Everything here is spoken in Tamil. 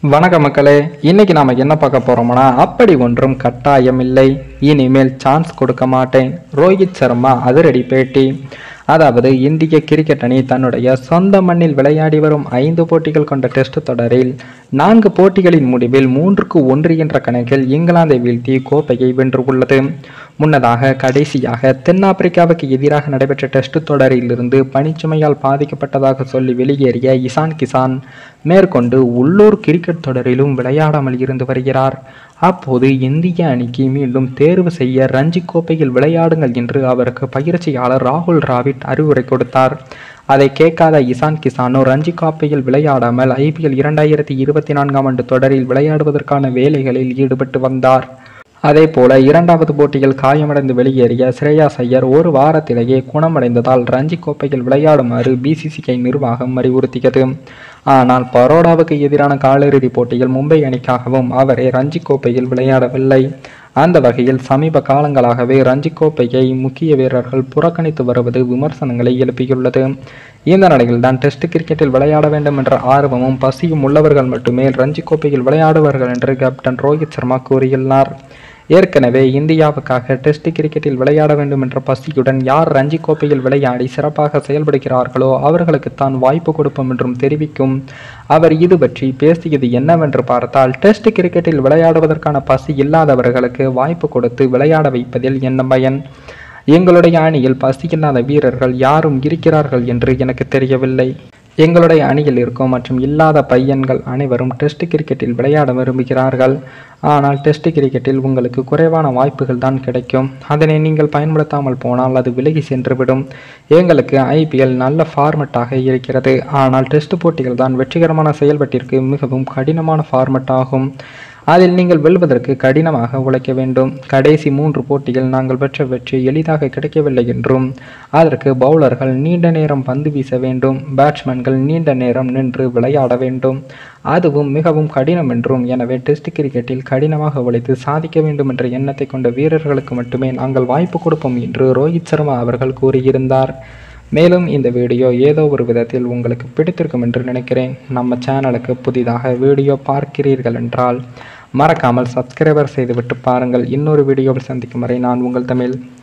வணக்கம் மக்களே இன்னைக்கு நாம என்ன பார்க்க போறோம்னா அப்படி ஒன்றும் கட்டாயம் இல்லை இனிமேல் சான்ஸ் கொடுக்க மாட்டேன் ரோஹித் சர்மா அதிரடி பேட்டி அதாவது இந்திய கிரிக்கெட் அணி தன்னுடைய சொந்த மண்ணில் விளையாடி வரும் ஐந்து போட்டிகள் கொண்ட டெஸ்ட் தொடரில் நான்கு போட்டிகளின் முடிவில் மூன்றுக்கு ஒன்று என்ற கணக்கில் இங்கிலாந்தை வீழ்த்தி கோப்பையை வென்றுள்ளது முன்னதாக கடைசியாக தென்னாப்பிரிக்காவுக்கு எதிராக நடைபெற்ற டெஸ்ட் தொடரிலிருந்து பனிச்சுமையால் பாதிக்கப்பட்டதாக சொல்லி வெளியேறிய இசான் கிசான் மேற்கொண்டு உள்ளூர் கிரிக்கெட் தொடரிலும் விளையாடாமல் இருந்து வருகிறார் அப்போது இந்திய அணிக்கு மீண்டும் தேர்வு செய்ய ரஞ்சி கோப்பையில் விளையாடுங்கள் என்று அவருக்கு பயிற்சியாளர் ராகுல் டிராவிட் அறிவுரை கொடுத்தார் அதை கேட்காத இசான் கிசானோ ரஞ்சி கோப்பையில் விளையாடாமல் ஐபிஎல் இரண்டாயிரத்தி இருபத்தி நான்காம் ஆண்டு தொடரில் விளையாடுவதற்கான வேலைகளில் ஈடுபட்டு வந்தார் அதே போல இரண்டாவது போட்டியில் காயமடைந்து வெளியேறிய ஸ்ரேயாஸ் ஐயர் ஒரு வாரத்திலேயே குணமடைந்ததால் ரஞ்சி கோப்பையில் விளையாடுமாறு பிசிசிஐ நிர்வாகம் அறிவுறுத்தியது ஆனால் பரோடாவுக்கு எதிரான காலிறுதி போட்டியில் மும்பை அணிக்காகவும் அவரே ரஞ்சி கோப்பையில் விளையாடவில்லை அந்த வகையில் சமீப காலங்களாகவே ரஞ்சி கோப்பையை முக்கிய வீரர்கள் புறக்கணித்து வருவது விமர்சனங்களை எழுப்பியுள்ளது இந்த நிலையில் தான் டெஸ்ட் கிரிக்கெட்டில் விளையாட வேண்டும் என்ற ஆர்வமும் பசியும் உள்ளவர்கள் மட்டுமே ரஞ்சி கோப்பையில் விளையாடுவார்கள் என்று கேப்டன் ரோஹித் சர்மா கூறியுள்ளார் ஏற்கனவே இந்தியாவுக்காக டெஸ்ட் கிரிக்கெட்டில் விளையாட வேண்டும் என்ற பசியுடன் யார் ரஞ்சி கோப்பையில் விளையாடி சிறப்பாக செயல்படுகிறார்களோ அவர்களுக்கு தான் வாய்ப்பு கொடுப்போம் என்றும் தெரிவிக்கும் அவர் இது பற்றி பேசியது என்னவென்று பார்த்தால் டெஸ்ட் கிரிக்கெட்டில் விளையாடுவதற்கான பசி இல்லாதவர்களுக்கு வாய்ப்பு கொடுத்து விளையாட வைப்பதில் என்ன பயன் எங்களுடைய அணியில் பசி இல்லாத வீரர்கள் யாரும் இருக்கிறார்கள் என்று எனக்கு தெரியவில்லை எங்களுடைய அணியில் இருக்கும் மற்றும் இல்லாத பையன்கள் அனைவரும் டெஸ்ட் கிரிக்கெட்டில் விளையாட விரும்புகிறார்கள் ஆனால் டெஸ்ட் கிரிக்கெட்டில் உங்களுக்கு குறைவான வாய்ப்புகள் தான் கிடைக்கும் அதனை நீங்கள் பயன்படுத்தாமல் போனால் அது விலகி சென்றுவிடும் எங்களுக்கு ஐபிஎல் நல்ல ஃபார்மெட்டாக இருக்கிறது ஆனால் டெஸ்ட் போட்டிகள் தான் வெற்றிகரமான செயல்பாட்டிற்கு மிகவும் கடினமான ஃபார்மெட் ஆகும் அதில் நீங்கள் வெல்வதற்கு கடினமாக உழைக்க வேண்டும் கடைசி மூன்று போட்டிகள் நாங்கள் பெற்ற வெற்றி எளிதாக கிடைக்கவில்லை என்றும் அதற்கு பவுலர்கள் நீண்ட நேரம் பந்து வீச வேண்டும் பேட்ஸ்மேன்கள் நீண்ட நேரம் நின்று விளையாட வேண்டும் அதுவும் மிகவும் கடினம் என்றும் எனவே டெஸ்ட் கிரிக்கெட்டில் கடினமாக உழைத்து சாதிக்க வேண்டும் என்ற எண்ணத்தை கொண்ட வீரர்களுக்கு மட்டுமே நாங்கள் வாய்ப்பு கொடுப்போம் என்று ரோஹித் சர்மா அவர்கள் கூறியிருந்தார் மேலும் இந்த வீடியோ ஏதோ ஒரு விதத்தில் உங்களுக்கு பிடித்திருக்கும் என்று நினைக்கிறேன் நம்ம சேனலுக்கு புதிதாக வீடியோ பார்க்கிறீர்கள் என்றால் மறக்காமல் சப்ஸ்கிரைபர் செய்துவிட்டு பாருங்கள் இன்னொரு வீடியோவில் சந்திக்கும் வரை நான் உங்கள் தமிழ்